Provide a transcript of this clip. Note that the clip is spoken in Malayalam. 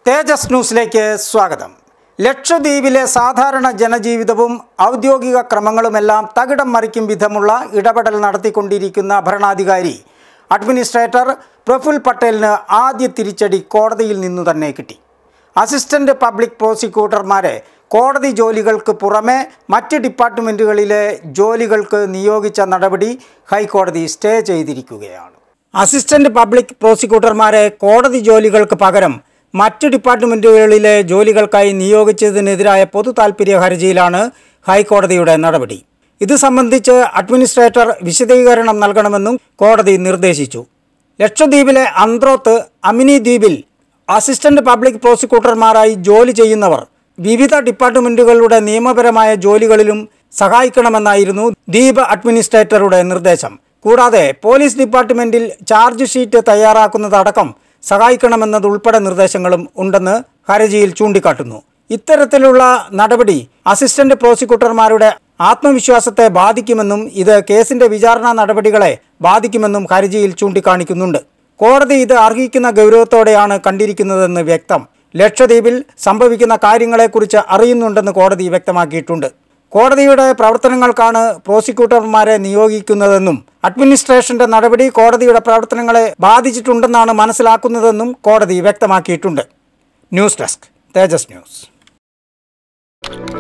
തേജസ് ന്യൂസിലേക്ക് സ്വാഗതം ലക്ഷദ്വീപിലെ സാധാരണ ജനജീവിതവും ഔദ്യോഗിക ക്രമങ്ങളുമെല്ലാം തകിടം മറിക്കും വിധമുള്ള ഇടപെടൽ നടത്തിക്കൊണ്ടിരിക്കുന്ന ഭരണാധികാരി അഡ്മിനിസ്ട്രേറ്റർ പ്രഫുൽ പട്ടേലിന് ആദ്യ തിരിച്ചടി കോടതിയിൽ നിന്നു തന്നെ കിട്ടി അസിസ്റ്റന്റ് പബ്ലിക് പ്രോസിക്യൂട്ടർമാരെ കോടതി ജോലികൾക്ക് പുറമെ മറ്റ് ഡിപ്പാർട്ട്മെൻറ്റുകളിലെ ജോലികൾക്ക് നിയോഗിച്ച നടപടി ഹൈക്കോടതി സ്റ്റേ ചെയ്തിരിക്കുകയാണ് അസിസ്റ്റന്റ് പബ്ലിക് പ്രോസിക്യൂട്ടർമാരെ കോടതി ജോലികൾക്ക് പകരം മറ്റ് ഡിപ്പാർട്ട്മെൻറ്റുകളിലെ ജോലികൾക്കായി നിയോഗിച്ചതിനെതിരായ പൊതു താൽപ്പര്യ ഹർജിയിലാണ് ഹൈക്കോടതിയുടെ നടപടി ഇത് സംബന്ധിച്ച് അഡ്മിനിസ്ട്രേറ്റർ വിശദീകരണം നൽകണമെന്നും കോടതി നിർദ്ദേശിച്ചു ലക്ഷദ്വീപിലെ അന്ത്രോത്ത് അമിനി ദ്വീപിൽ അസിസ്റ്റന്റ് പബ്ലിക് പ്രോസിക്യൂട്ടർമാരായി ജോലി ചെയ്യുന്നവർ വിവിധ ഡിപ്പാർട്ട്മെൻറ്റുകളുടെ നിയമപരമായ ജോലികളിലും സഹായിക്കണമെന്നായിരുന്നു ദ്വീപ് അഡ്മിനിസ്ട്രേറ്ററുടെ നിർദ്ദേശം കൂടാതെ പോലീസ് ഡിപ്പാർട്ട്മെൻറ്റിൽ ചാർജ് ഷീറ്റ് തയ്യാറാക്കുന്നതടക്കം സഹായിക്കണമെന്നതുൾപ്പെടെ നിർദ്ദേശങ്ങളും ഉണ്ടെന്ന് ഹർജിയിൽ ചൂണ്ടിക്കാട്ടുന്നു ഇത്തരത്തിലുള്ള നടപടി അസിസ്റ്റന്റ് പ്രോസിക്യൂട്ടർമാരുടെ ആത്മവിശ്വാസത്തെ ബാധിക്കുമെന്നും ഇത് കേസിന്റെ വിചാരണ നടപടികളെ ബാധിക്കുമെന്നും ഹർജിയിൽ ചൂണ്ടിക്കാണിക്കുന്നുണ്ട് കോടതി ഇത് അർഹിക്കുന്ന ഗൗരവത്തോടെയാണ് കണ്ടിരിക്കുന്നതെന്ന് വ്യക്തം ലക്ഷദ്വീപിൽ സംഭവിക്കുന്ന കാര്യങ്ങളെക്കുറിച്ച് അറിയുന്നുണ്ടെന്ന് കോടതി വ്യക്തമാക്കിയിട്ടുണ്ട് കോടതിയുടെ പ്രവർത്തനങ്ങൾക്കാണ് പ്രോസിക്യൂട്ടർമാരെ നിയോഗിക്കുന്നതെന്നും അഡ്മിനിസ്ട്രേഷന്റെ നടപടി കോടതിയുടെ പ്രവർത്തനങ്ങളെ ബാധിച്ചിട്ടുണ്ടെന്നാണ് മനസ്സിലാക്കുന്നതെന്നും കോടതി വ്യക്തമാക്കിയിട്ടുണ്ട് ന്യൂസ് ഡെസ്ക് തേജസ് ന്യൂസ്